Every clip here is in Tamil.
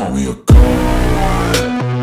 call me a god.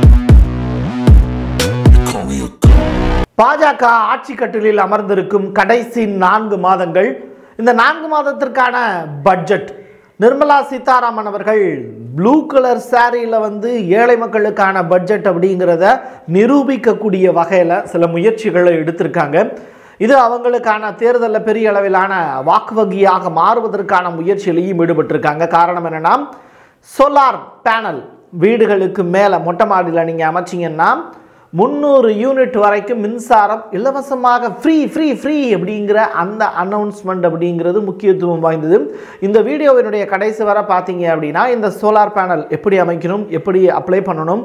You call me a god. பாஜக ஆட்சி கட்டிலில் அமர்ந்திருக்கும் கடைசி நான்கு மாதங்கள் இந்த நான்கு மாதத்திற்கான பட்ஜெட் நிர்மலா சீதாராமன் அவர்கள் ப்ளூ கலர் சாரியில் வந்து ஏழை மக்களுக்கான பட்ஜெட் அப்படிங்கிறத நிரூபிக்கக்கூடிய வகையில் சில முயற்சிகளை எடுத்திருக்காங்க இது அவங்களுக்கான தேர்தலில் பெரிய அளவிலான வாக்கு வங்கியாக மாறுவதற்கான முயற்சியிலையும் ஈடுபட்டிருக்காங்க காரணம் என்னன்னா சோலார் பேனல் வீடுகளுக்கு மேலே மொட்டை மாடியில் நீங்கள் அமைச்சிங்கன்னா முந்நூறு யூனிட் வரைக்கும் மின்சாரம் இலவசமாக ஃப்ரீ ஃப்ரீ ஃப்ரீ அப்படிங்கிற அந்த அனௌன்ஸ்மெண்ட் அப்படிங்கிறது முக்கியத்துவம் வாய்ந்தது இந்த வீடியோவினுடைய கடைசி வரை பார்த்தீங்க அப்படின்னா இந்த சோலார் பேனல் எப்படி அமைக்கணும் எப்படி அப்ளை பண்ணணும்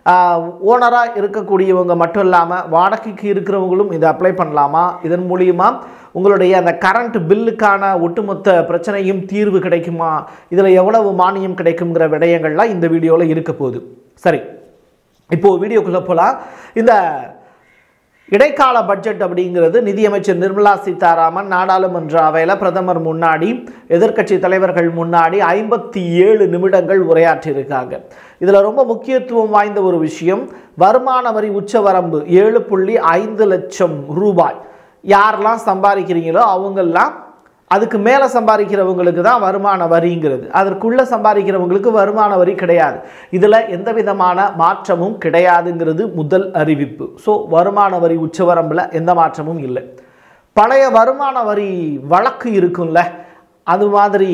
ஓனராக இருக்கக்கூடியவங்க மட்டும் இல்லாமல் வாடகைக்கு இருக்கிறவங்களும் இதை அப்ளை பண்ணலாமா இதன் மூலியமா உங்களுடைய அந்த கரண்ட் பில்லுக்கான ஒட்டுமொத்த பிரச்சனையும் தீர்வு கிடைக்குமா இதில் எவ்வளவு மானியம் கிடைக்குங்கிற விடயங்கள்லாம் இந்த வீடியோவில் இருக்க போகுது சரி இப்போது வீடியோக்குள்ளே போகலாம் இந்த இடைக்கால பட்ஜெட் அப்படிங்கிறது நிதியமைச்சர் நிர்மலா சீதாராமன் நாடாளுமன்ற அவையில் பிரதமர் முன்னாடி எதிர்க்கட்சி தலைவர்கள் முன்னாடி ஐம்பத்தி ஏழு நிமிடங்கள் உரையாற்றியிருக்காங்க இதில் ரொம்ப முக்கியத்துவம் வாய்ந்த ஒரு விஷயம் வருமான வரி உச்சவரம்பு ஏழு புள்ளி ஐந்து லட்சம் ரூபாய் யாரெல்லாம் சம்பாதிக்கிறீங்களோ அவங்கெல்லாம் அதுக்கு மேலே சம்பாதிக்கிறவங்களுக்கு தான் வருமான வரிங்கிறது அதற்குள்ளே சம்பாதிக்கிறவங்களுக்கு வருமான வரி கிடையாது இதில் எந்த விதமான மாற்றமும் கிடையாதுங்கிறது முதல் அறிவிப்பு ஸோ வருமான வரி உச்சவரம்பில் எந்த மாற்றமும் இல்லை பழைய வருமான வரி வழக்கு இருக்கும்ல அது மாதிரி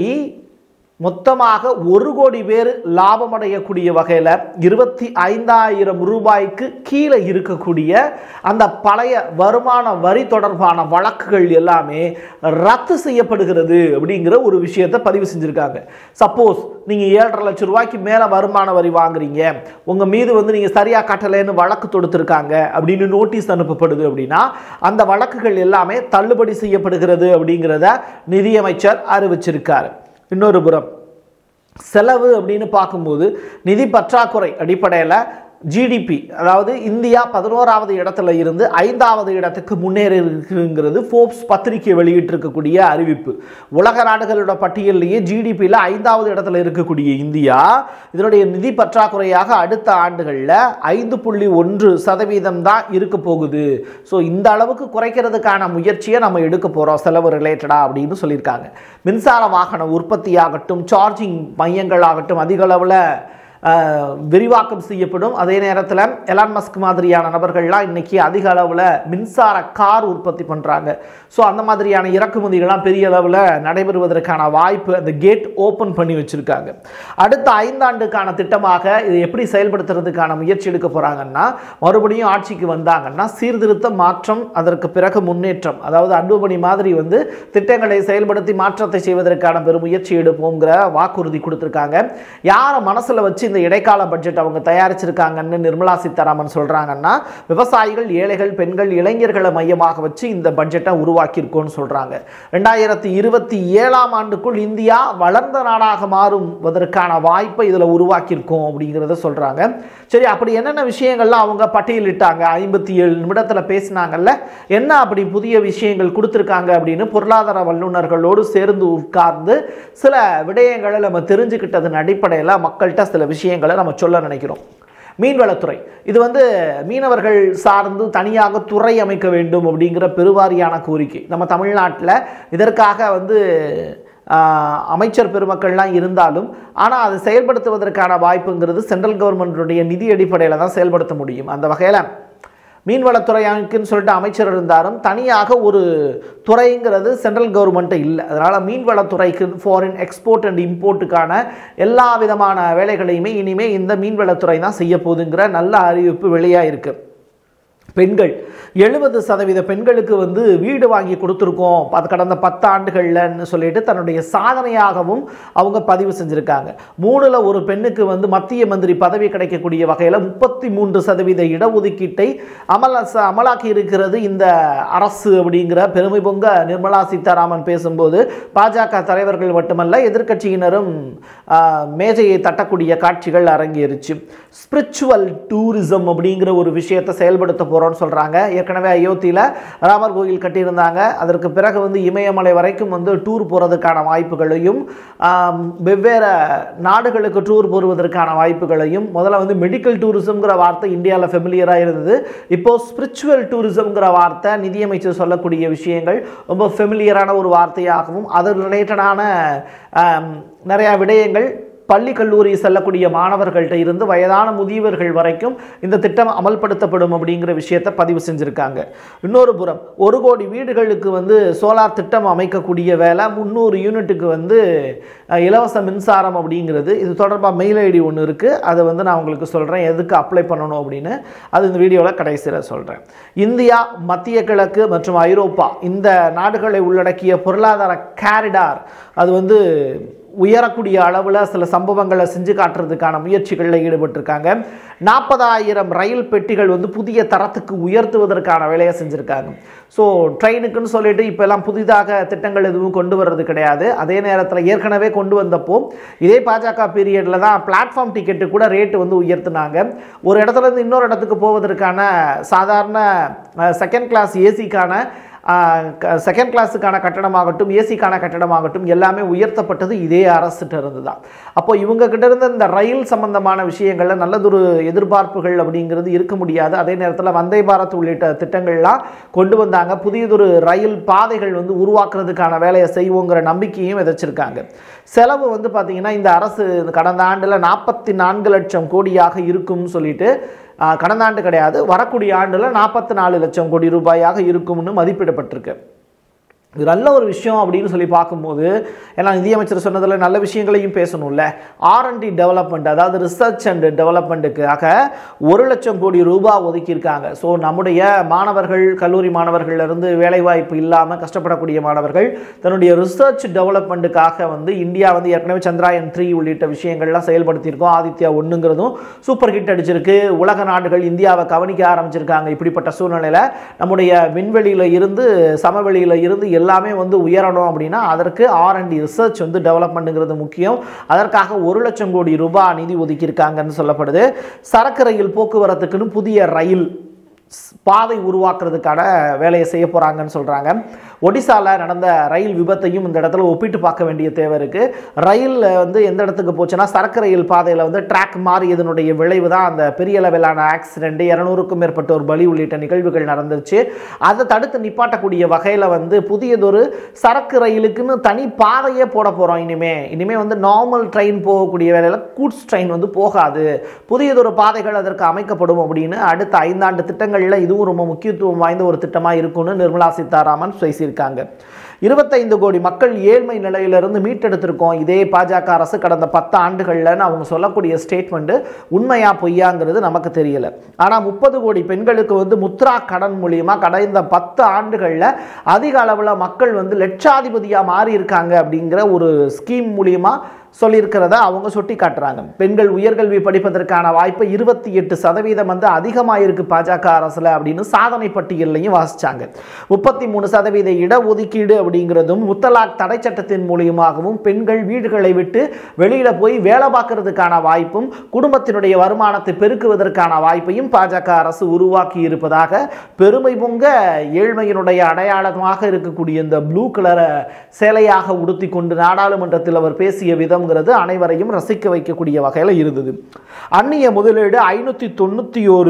மொத்தமாக ஒரு கோடி பேர் லாபம் அடையக்கூடிய வகையில் இருபத்தி ஐந்தாயிரம் ரூபாய்க்கு கீழே இருக்கக்கூடிய அந்த பழைய வருமான வரி தொடர்பான வழக்குகள் எல்லாமே ரத்து செய்யப்படுகிறது அப்படிங்கிற ஒரு விஷயத்தை பதிவு செஞ்சுருக்காங்க சப்போஸ் நீங்கள் ஏழரை லட்சம் ரூபாய்க்கு மேலே வருமான வரி வாங்குறீங்க உங்கள் மீது வந்து நீங்கள் சரியாக கட்டலைன்னு வழக்கு தொடுத்துருக்காங்க அப்படின்னு நோட்டீஸ் அனுப்பப்படுது அப்படின்னா அந்த வழக்குகள் எல்லாமே தள்ளுபடி செய்யப்படுகிறது அப்படிங்கிறத நிதியமைச்சர் அறிவிச்சிருக்காரு இன்னொரு புறம் செலவு அப்படின்னு பார்க்கும்போது நிதி பற்றாக்குறை அடிப்படையில் ஜிடிபி அதாவது இந்தியா பதினோராவது இடத்துல இருந்து ஐந்தாவது இடத்துக்கு முன்னேறி இருக்குங்கிறது ஃபோர்ப்ஸ் பத்திரிகை வெளியிட்டிருக்கக்கூடிய அறிவிப்பு உலக நாடுகளோட பட்டியலிலேயே ஜிடிபியில் ஐந்தாவது இடத்துல இருக்கக்கூடிய இந்தியா இதனுடைய நிதி பற்றாக்குறையாக அடுத்த ஆண்டுகளில் ஐந்து புள்ளி ஒன்று சதவீதம் தான் இருக்க போகுது ஸோ இந்த அளவுக்கு குறைக்கிறதுக்கான முயற்சியை நம்ம எடுக்க போகிறோம் செலவு ரிலேட்டடாக அப்படின்னு சொல்லியிருக்காங்க மின்சார வாகன உற்பத்தியாகட்டும் சார்ஜிங் மையங்களாகட்டும் அதிக அளவில் அஹ், விரிவாக்கம் செய்யப்படும் அதே நேரத்தில் எலான் மஸ்க் மாதிரியான நபர்கள்லாம் இன்னைக்கு அதிக அளவில் மின்சார கார் உற்பத்தி பண்ணுறாங்க ஸோ அந்த மாதிரியான இறக்குமதிகள்லாம் பெரிய அளவில் நடைபெறுவதற்கான வாய்ப்பு அந்த கேட் ஓப்பன் பண்ணி வச்சுருக்காங்க அடுத்த ஐந்தாண்டுக்கான திட்டமாக இதை எப்படி செயல்படுத்துறதுக்கான முயற்சி எடுக்க போகிறாங்கன்னா மறுபடியும் ஆட்சிக்கு வந்தாங்கன்னா சீர்திருத்த மாற்றம் அதற்கு பிறகு முன்னேற்றம் அதாவது அன்புமணி மாதிரி வந்து திட்டங்களை செயல்படுத்தி மாற்றத்தை செய்வதற்கான பெரும் முயற்சி எடுப்போங்கிற வாக்குறுதி கொடுத்துருக்காங்க யாரை மனசில் வச்சு இந்த இடைக்கால பட்ஜெட் அவங்க தயாரிச்சிருக்காங்கன்னு நிர்மலா சீதாராமன் சொல்கிறாங்கன்னா விவசாயிகள் ஏழைகள் பெண்கள் இளைஞர்களை மையமாக வச்சு இந்த பட்ஜெட்டை உருவாக்கியிருக்கோன்னு சொல்கிறாங்க ரெண்டாயிரத்தி இருபத்தி ஏழாம் ஆண்டுக்குள் இந்தியா வளர்ந்த நாடாக மாறுவதற்கான வாய்ப்பை இதில் உருவாக்கியிருக்கோம் அப்படிங்கிறத சொல்கிறாங்க சரி அப்படி என்னென்ன விஷயங்கள்லாம் அவங்க பட்டியலிட்டாங்க ஐம்பத்தி ஏழு நிமிடத்தில் பேசினாங்கல்ல என்ன அப்படி புதிய விஷயங்கள் கொடுத்துருக்காங்க அப்படின்னு பொருளாதார வல்லுநர்களோடு சேர்ந்து உட்கார்ந்து சில விடயங்களை நம்ம தெரிஞ்சுக்கிட்டதன் அடிப்படையில் மக்கள்கிட்ட சில விஷயங்களை நம்ம சொல்ல நினைக்கிறோம் மீன்வளத்துறை இது வந்து மீனவர்கள் சார்ந்து தனியாக துறை அமைக்க வேண்டும் அப்படிங்கிற பெருவாரியான கோரிக்கை நம்ம தமிழ்நாட்டில் இதற்காக வந்து ஆஹ், அமைச்சர் பெருமக்கள்லாம் இருந்தாலும் ஆனால் அதை செயல்படுத்துவதற்கான வாய்ப்புங்கிறது சென்ட்ரல் கவர்மெண்ட்டுடைய நிதி அடிப்படையில் தான் செயல்படுத்த முடியும் அந்த வகையில் மீன்வளத்துறை அமைக்குன்னு சொல்லிட்டு அமைச்சர் இருந்தாலும் தனியாக ஒரு துறைங்கிறது சென்ட்ரல் கவர்மெண்ட்டு இல்லை அதனால் மீன்வளத்துறைக்கு ஃபாரின் எக்ஸ்போர்ட் அண்ட் இம்போர்ட்டுக்கான எல்லா விதமான வேலைகளையுமே இனிமேல் இந்த மீன்வளத்துறை தான் செய்ய போகுதுங்கிற நல்ல அறிவிப்பு வெளியாக இருக்குது பெண்கள் எழுபது சதவீத பெண்களுக்கு வந்து வீடு வாங்கி கொடுத்துருக்கோம் அது கடந்த பத்து ஆண்டுகள்லன்னு சொல்லிட்டு தன்னுடைய சாதனையாகவும் அவங்க பதிவு செஞ்சுருக்காங்க மூணில் ஒரு பெண்ணுக்கு வந்து மத்திய மந்திரி பதவி கிடைக்கக்கூடிய வகையில் முப்பத்தி மூன்று சதவீத இடஒதுக்கீட்டை அமல ச- அமலாக்கி இருக்கிறது இந்த அரசு அப்படிங்கிற பெருமை பொங்க நிர்மலா சீதாராமன் பேசும்போது பாஜக தலைவர்கள் மட்டுமல்ல எதிர்க்கட்சியினரும் ஆ, மேஜையை தட்டக்கூடிய காட்சிகள் அரங்கேறிச்சு ஸ்பிரிச்சுவல் டூரிசம் அப்படிங்கிற ஒரு விஷயத்தை செயல்படுத்த போகிறோம் போகிறோம்னு சொல்கிறாங்க ஏற்கனவே அயோத்தியில் ராமர் கோயில் கட்டியிருந்தாங்க அதற்கு பிறகு வந்து இமயமலை வரைக்கும் வந்து டூர் போகிறதுக்கான வாய்ப்புகளையும் ஆம், வெவ்வேறு நாடுகளுக்கு டூர் போடுவதற்கான வாய்ப்புகளையும் முதல்ல வந்து மெடிக்கல் டூரிசம்ங்கிற வார்த்தை இந்தியாவில் ஃபெமிலியராக இருந்தது இப்போ ஸ்பிரிச்சுவல் டூரிசம்ங்கிற வார்த்தை நிதியமைச்சர் சொல்லக்கூடிய விஷயங்கள் ரொம்ப ஃபெமிலியரான ஒரு வார்த்தையாகவும் அது ரிலேட்டடான நிறையா விடயங்கள் பள்ளி கல்லூரி செல்லக்கூடிய மாணவர்கள்ட்ட இருந்து வயதான முதியவர்கள் வரைக்கும் இந்த திட்டம் அமல்படுத்தப்படும் அப்படிங்கிற விஷயத்தை பதிவு செஞ்சுருக்காங்க இன்னொரு புறம் ஒரு கோடி வீடுகளுக்கு வந்து சோலார் திட்டம் அமைக்கக்கூடிய வேலை முந்நூறு யூனிட்டுக்கு வந்து அஹ், இலவச மின்சாரம் அப்படிங்கிறது இது தொடர்பாக மெயில் ஐடி ஒன்று இருக்குது அதை வந்து நான் உங்களுக்கு சொல்கிறேன் எதுக்கு அப்ளை பண்ணணும் அப்படின்னு அது இந்த வீடியோவில் கடைசியில் சொல்கிறேன் இந்தியா மத்திய கிழக்கு மற்றும் ஐரோப்பா இந்த நாடுகளை உள்ளடக்கிய பொருளாதார கேரிடார் அது வந்து உயரக்கூடிய அளவில் சில சம்பவங்களை செஞ்சு காட்டுறதுக்கான முயற்சிகளில் ஈடுபட்டிருக்காங்க நாற்பதாயிரம் ரயில் பெட்டிகள் வந்து புதிய தரத்துக்கு உயர்த்துவதற்கான வேலையை செஞ்சுருக்காங்க ஸோ ட்ரெயினுக்குன்னு சொல்லிட்டு இப்போ எல்லாம் புதிதாக திட்டங்கள் எதுவும் கொண்டு வர்றது கிடையாது அதே நேரத்தில் ஏற்கனவே கொண்டு வந்தப்போ இதே பாஜக பீரியடில் தான் பிளாட்ஃபார்ம் டிக்கெட்டு கூட ரேட்டு வந்து உயர்த்தினாங்க ஒரு இடத்துல இருந்து இன்னொரு இடத்துக்கு போவதற்கான சாதாரண செகண்ட் கிளாஸ் ஏசிக்கான செகண்ட் கிளாஸுக்கான கட்டணமாகட்டும் ஏசிக்கான கட்டணமாகட்டும் எல்லாமே உயர்த்தப்பட்டது இதே அரசுகிட்ட இருந்து தான் அப்போ இவங்க கிட்ட இருந்த இந்த ரயில் சம்பந்தமான விஷயங்களில் நல்லதொரு எதிர்பார்ப்புகள் அப்படிங்கிறது இருக்க முடியாது அதே நேரத்தில் வந்தே பாரத் உள்ளிட்ட திட்டங்கள்லாம் கொண்டு வந்தாங்க புதியதொரு ரயில் பாதைகள் வந்து உருவாக்குறதுக்கான வேலையை செய்வோங்கிற நம்பிக்கையும் விதைச்சிருக்காங்க செலவு வந்து பார்த்தீங்கன்னா இந்த அரசு கடந்த ஆண்டில் நாற்பத்தி நான்கு லட்சம் கோடியாக இருக்கும்னு சொல்லிட்டு ஆஹ், கடந்த ஆண்டு கிடையாது வரக்கூடிய ஆண்டில் நாற்பத்தி நாலு லட்சம் கோடி ரூபாயாக இருக்கும்னு மதிப்பிடப்பட்டிருக்கு இது நல்ல ஒரு விஷயம் அப்படின்னு சொல்லி பார்க்கும்போது ஏன்னா நிதியமைச்சர் சொன்னதில் நல்ல விஷயங்களையும் பேசணும்ல ஆர்என்டி டெவலப்மெண்ட் அதாவது ரிசர்ச் அண்ட் டெவலப்மெண்ட்டுக்காக ஒரு லட்சம் கோடி ரூபாய் ஒதுக்கியிருக்காங்க ஸோ நம்முடைய மாணவர்கள் கல்லூரி மாணவர்கள்ல இருந்து வேலைவாய்ப்பு இல்லாமல் கஷ்டப்படக்கூடிய மாணவர்கள் தன்னுடைய ரிசர்ச் டெவலப்மெண்ட்டுக்காக வந்து இந்தியா வந்து ஏற்கனவே சந்திராயன் த்ரீ உள்ளிட்ட விஷயங்கள்லாம் செயல்படுத்தியிருக்கோம் ஆதித்யா ஒன்றுங்கிறதும் சூப்பர் ஹிட் அடிச்சிருக்கு உலக நாடுகள் இந்தியாவை கவனிக்க ஆரம்பிச்சிருக்காங்க இப்படிப்பட்ட சூழ்நிலையில் நம்முடைய விண்வெளியில் இருந்து சமவெளியில் இருந்து எல்லாமே வந்து உயரணும் அப்படின்னா அதற்கு ஆர்என்டி ரிசர்ச் வந்து டெவலப்மெண்ட்டுங்கிறது முக்கியம் அதற்காக ஒரு லட்சம் கோடி ரூபாய் நிதி ஒதுக்கியிருக்காங்கன்னு சொல்லப்படுது சரக்கு ரயில் போக்குவரத்துக்குன்னு புதிய ரயில் ஸ்- பாதை உருவாக்குறதுக்கான வேலையை செய்ய போகிறாங்கன்னு சொல்கிறாங்க ஒடிசாவில் நடந்த ரயில் விபத்தையும் இந்த இடத்துல ஒப்பிட்டு பார்க்க வேண்டிய தேவை இருக்குது ரயில் வந்து எந்த இடத்துக்கு போச்சுன்னா சரக்கு ரயில் பாதையில் வந்து ட்ராக் மாறியதனுடைய விளைவு தான் அந்த பெரிய அளவிலான ஆக்சிடென்ட் இரநூறுக்கும் மேற்பட்டோர் பலி உள்ளிட்ட நிகழ்வுகள் நடந்துச்சு அதை தடுத்து நிப்பாட்டக்கூடிய வகையில் வந்து புதியதொரு சரக்கு ரயிலுக்குன்னு தனி பாதையே போட போகிறோம் இனிமே இனிமே வந்து நார்மல் ட்ரெயின் போகக்கூடிய வேலையில் கூட்ஸ் ட்ரெயின் வந்து போகாது புதியதொரு பாதைகள் அதற்கு அமைக்கப்படும் அப்படின்னு அடுத்த ஐந்தாண்டு திட்டங்களில் இதுவும் ரொம்ப முக்கியத்துவம் வாய்ந்த ஒரு திட்டமாக இருக்கும்னு நிர்மலா சீதாராமன் பேசியிருக்காங்க இருபத்தைந்து கோடி மக்கள் ஏழ்மை நிலையிலிருந்து மீட்டெடுத்திருக்கோம் இதே பாஜக அரசு கடந்த பத்து ஆண்டுகள்லன்னு அவங்க சொல்லக்கூடிய ஸ்டேட்மெண்ட் உண்மையா பொய்யாங்கிறது நமக்கு தெரியல ஆனால் முப்பது கோடி பெண்களுக்கு வந்து முத்ரா கடன் மூலியமா கடந்த பத்து ஆண்டுகளில் அதிக அளவில் மக்கள் வந்து லட்சாதிபதியாக மாறி இருக்காங்க அப்படிங்கிற ஒரு ஸ்கீம் மூலியமா சொல்லியிருக்கிறத அவங்க சுட்டி காட்டுறாங்க பெண்கள் உயர்கல்வி படிப்பதற்கான வாய்ப்பு இருபத்தி எட்டு சதவீதம் வந்து அதிகமாக இருக்கு பாஜக அரசுல அப்படின்னு சாதனை பட்டியலையும் வாசிச்சாங்க முப்பத்தி மூணு சதவீத இடஒதுக்கீடு அப்படிங்கிறதும் முத்தலாக் தடை சட்டத்தின் மூலியமாகவும் பெண்கள் வீடுகளை விட்டு வெளியில போய் வேலை பார்க்கறதுக்கான வாய்ப்பும் குடும்பத்தினுடைய வருமானத்தை பெருக்குவதற்கான வாய்ப்பையும் பாஜக அரசு உருவாக்கி இருப்பதாக பெருமை பொங்க ஏழ்மையினுடைய அடையாளமாக இருக்கக்கூடிய இந்த ப்ளூ கலரை சேலையாக உடுத்தி கொண்டு நாடாளுமன்றத்தில் அவர் பேசிய விதம்ங்கிறது அனைவரையும் ரசிக்க வைக்கக்கூடிய வகையில் இருந்தது அந்நிய முதலீடு ஐநூற்றி தொண்ணூற்றி ஒரு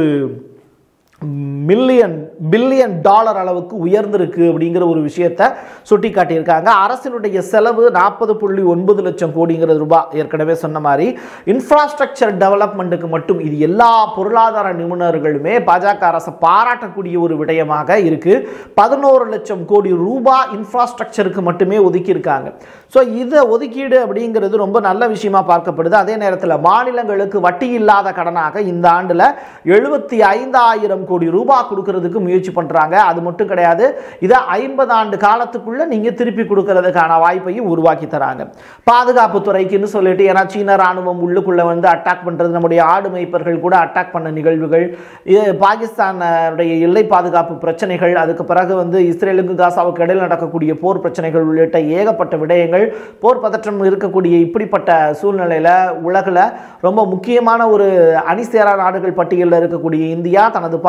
மில்லியன் பில்லியன் டாலர் அளவுக்கு உயர்ந்திருக்கு அப்படிங்கிற ஒரு விஷயத்தை சுட்டி காட்டியிருக்காங்க அரசினுடைய செலவு நாற்பது புள்ளி ஒன்பது லட்சம் கோடிங்கிற ரூபாய் ஏற்கனவே சொன்ன மாதிரி இன்ஃப்ராஸ்ட்ரக்சர் டெவலப்மெண்ட்டுக்கு மட்டும் இது எல்லா பொருளாதார நிபுணர்களுமே பாஜக அரசை பாராட்டக்கூடிய ஒரு விடயமாக இருக்கு பதினோரு லட்சம் கோடி ரூபாய் இன்ஃப்ராஸ்ட்ரக்சருக்கு மட்டுமே ஒதுக்கியிருக்காங்க ஸோ இதை ஒதுக்கீடு அப்படிங்கிறது ரொம்ப நல்ல விஷயமா பார்க்கப்படுது அதே நேரத்தில் மாநிலங்களுக்கு வட்டி இல்லாத கடனாக இந்த ஆண்டில் எழுபத்தி ஐந்தாயிரம் கோடி ரூபாய் கொடுக்கறதுக்கு முயற்சி பண்ணுறாங்க அது மட்டும் கிடையாது இதை ஐம்பது ஆண்டு காலத்துக்குள்ள நீங்கள் திருப்பி கொடுக்கறதுக்கான வாய்ப்பையும் உருவாக்கி தராங்க பாதுகாப்பு துறைக்குன்னு சொல்லிட்டு ஏன்னா சீன ராணுவம் உள்ளுக்குள்ள வந்து அட்டாக் பண்ணுறது நம்முடைய ஆடு மேய்ப்பர்கள் கூட அட்டாக் பண்ண நிகழ்வுகள் இது பாகிஸ்தானுடைய எல்லை பாதுகாப்பு பிரச்சனைகள் அதுக்கு பிறகு வந்து இஸ்ரேலுக்கு காசாவுக்கு இடையில் நடக்கக்கூடிய போர் பிரச்சனைகள் உள்ளிட்ட ஏகப்பட்ட விடயங்கள் போர் பதற்றம் இருக்கக்கூடிய இப்படிப்பட்ட சூழ்நிலையில் உலகில் ரொம்ப முக்கியமான ஒரு அணிசேரா நாடுகள் பட்டியலில் இருக்கக்கூடிய இந்தியா தனது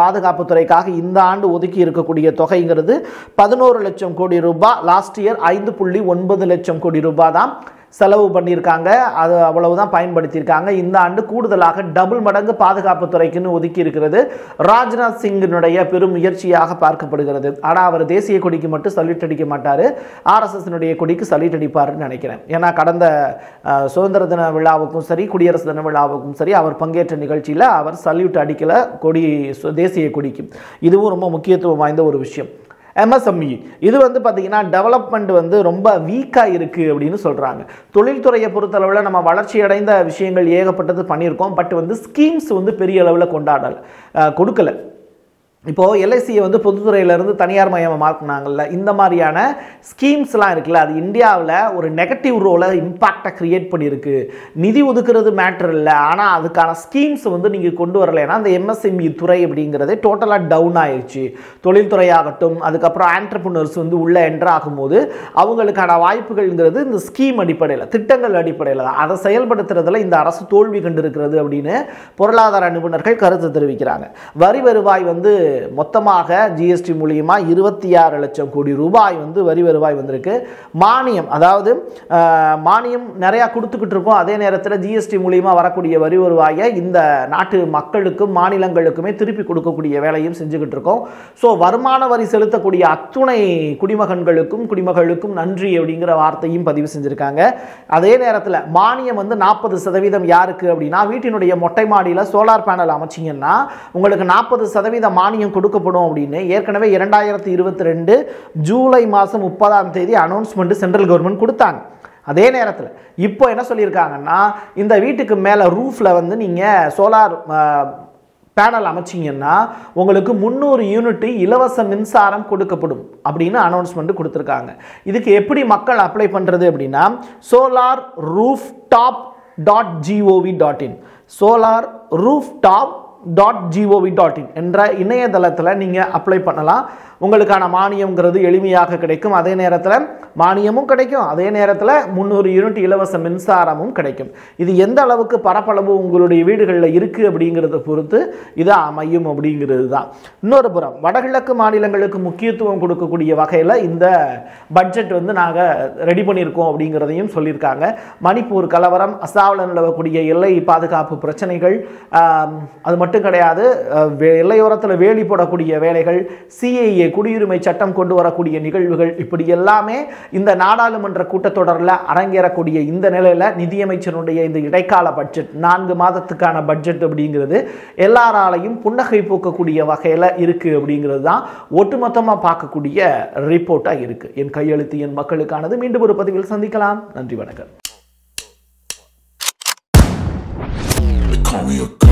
பாதுகாப்புத்துறைக்காக இந்த ஆண்டு ஒதுக்கி இருக்கக்கூடிய தொகைங்கிறது பதினோரு லட்சம் கோடி ரூபாய் லாஸ்ட் இயர் ஐந்து புள்ளி ஒன்பது லட்சம் கோடி ரூபாய் தான் செலவு பண்ணியிருக்காங்க அது அவ்வளவுதான் பயன்படுத்தியிருக்காங்க இந்த ஆண்டு கூடுதலாக டபுள் மடங்கு பாதுகாப்பு துறைக்குன்னு ஒதுக்கி இருக்கிறது ராஜ்நாத் சிங்கினுடைய பெரும் முயற்சியாக பார்க்கப்படுகிறது ஆனால் அவர் தேசிய கொடிக்கு மட்டும் சல்யூட் அடிக்க மாட்டார் ஆர்எஸ்எஸ்னுடைய கொடிக்கு சல்யூட் அடிப்பார்னு நினைக்கிறேன் ஏன்னா கடந்த அஹ், சுதந்திர தின விழாவுக்கும் சரி குடியரசு தின விழாவுக்கும் சரி அவர் பங்கேற்ற நிகழ்ச்சியில் அவர் சல்யூட் அடிக்கல கொடி சு- தேசிய கொடிக்கு இதுவும் ரொம்ப முக்கியத்துவம் வாய்ந்த ஒரு விஷயம் எம்எஸ்எம்இ இது வந்து பார்த்தீங்கன்னா டெவலப்மெண்ட் வந்து ரொம்ப வீக்காக இருக்குது அப்படின்னு சொல்கிறாங்க தொழில்துறையை பொறுத்தளவில் நம்ம வளர்ச்சி அடைந்த விஷயங்கள் ஏகப்பட்டது பண்ணியிருக்கோம் பட் வந்து ஸ்கீம்ஸ் வந்து பெரிய அளவில் கொண்டாடல அஹ் கொடுக்கல இப்போது எல்ஐசியை வந்து பொதுத்துறையிலேருந்து தனியார் மயமாக்குனாங்கல்ல இந்த மாதிரியான ஸ்கீம்ஸ்லாம் இருக்குல்ல அது இந்தியாவில் ஒரு நெகட்டிவ் ரோலை இம்பாக்டை க்ரியேட் பண்ணியிருக்கு நிதி ஒதுக்குறது மேட்ரு இல்லை ஆனால் அதுக்கான ஸ்கீம்ஸ் வந்து நீங்கள் கொண்டு வரலைன்னா அந்த எம்எஸ்எம்இ துறை அப்படிங்கிறது டோட்டலாக டவுன் ஆயிடுச்சு தொழில்துறையாகட்டும் அதுக்கப்புறம் ஆண்டர்பிரினர்ஸ் வந்து உள்ளே என்டர் ஆகும்போது அவங்களுக்கான வாய்ப்புகள்ங்கிறது இந்த ஸ்கீம் அடிப்படையில் திட்டங்கள் அடிப்படையில் தான் அதை செயல்படுத்துறதுல இந்த அரசு தோல்வி கண்டிருக்கிறது அப்படின்னு பொருளாதார நிபுணர்கள் கருத்து தெரிவிக்கிறாங்க வரி வருவாய் வந்து மொத்தமாக ஜிஎஸ்டி மூலியமா இருபத்தி ஆறு லட்சம் கோடி ரூபாய் வந்து வரி வருவாய் வந்திருக்கு மானியம் அதாவது அஹ், மானியம் நிறையா கொடுத்துக்கிட்டு இருக்கோம் அதே நேரத்தில் ஜிஎஸ்டி மூலியமா வரக்கூடிய வரி வருவாயை இந்த நாட்டு மக்களுக்கும் மாநிலங்களுக்குமே திருப்பி கொடுக்கக்கூடிய வேலையும் செஞ்சுக்கிட்டு இருக்கோம் ஸோ வருமான வரி செலுத்தக்கூடிய அத்துணை குடிமகன்களுக்கும் குடிமகளுக்கும் நன்றி அப்படிங்கிற வார்த்தையும் பதிவு செஞ்சுருக்காங்க அதே நேரத்தில் மானியம் வந்து நாற்பது சதவீதம் யாருக்கு அப்படின்னா வீட்டினுடைய மொட்டை மாடியில் சோலார் பேனல் அமைச்சிங்கன்னா உங்களுக்கு நாற்பது சதவீத மானியம் கொடுக்கப்படும் அப்படின்னு ஏற்கனவே இரண்டாயிரத்தி இருபத்தி ரெண்டு ஜூலை மாதம் முப்பதாம் தேதி அனௌன்ஸ்மெண்ட் சென்ட்ரல் கவர்மெண்ட் கொடுத்தாங்க அதே நேரத்தில் இப்போ என்ன சொல்லியிருக்காங்கன்னா இந்த வீட்டுக்கு மேலே ரூஃபில் வந்து நீங்கள் சோலார் பேனல் அமைச்சிங்கன்னா உங்களுக்கு முந்நூறு யூனிட் இலவச மின்சாரம் கொடுக்கப்படும் அப்படின்னு அனௌன்ஸ்மெண்ட் கொடுத்துருக்காங்க இதுக்கு எப்படி மக்கள் அப்ளை பண்ணுறது அப்படின்னா solar roof top dot GOV dot in solar roof top dot GOV dot in என்ற இணையதளத்தில் நீங்கள் அப்ளை பண்ணலாம் உங்களுக்கான மானியம்ங்கிறது எளிமையாக கிடைக்கும் அதே நேரத்தில் மானியமும் கிடைக்கும் அதே நேரத்தில் முந்நூறு யூனிட் இலவச மின்சாரமும் கிடைக்கும் இது எந்த அளவுக்கு பரப்பளவு உங்களுடைய வீடுகளில் இருக்குது அப்படிங்கிறத பொறுத்து இது அமையும் அப்படிங்கிறது தான் இன்னொரு புறம் வடகிழக்கு மாநிலங்களுக்கு முக்கியத்துவம் கொடுக்கக்கூடிய வகையில் இந்த பட்ஜெட் வந்து நாங்கள் ரெடி பண்ணியிருக்கோம் அப்படிங்கிறதையும் சொல்லியிருக்காங்க மணிப்பூர் கலவரம் அசாவில் நிலவக்கூடிய எல்லை பாதுகாப்பு பிரச்சனைகள் ஆம், அது மட்டும் கிடையாது அஹ், வே- எல்லையோரத்தில் வேலி போடக்கூடிய வேலைகள் சிஏஏ குடியுரிமை சட்டம் கொண்டு வரக்கூடிய நிகழ்வுகள் இப்படி எல்லாமே இந்த நாடாளுமன்ற கூட்டத்தொடரில் அரங்கேறக்கூடிய இந்த நிலையில் நிதியமைச்சருடைய இந்த இடைக்கால பட்ஜெட் நான்கு மாதத்துக்கான பட்ஜெட் அப்படிங்கிறது எல்லாராலையும் புன்னகை பூக்கக்கூடிய வகையில் இருக்குது அப்படிங்கிறது தான் ஒட்டுமொத்தமாக பார்க்கக்கூடிய ரிப்போர்ட்டாக இருக்குது என் கையெழுத்து என் மக்களுக்கானது மீண்டும் ஒரு பதிவில் சந்திக்கலாம் நன்றி வணக்கம் They call me a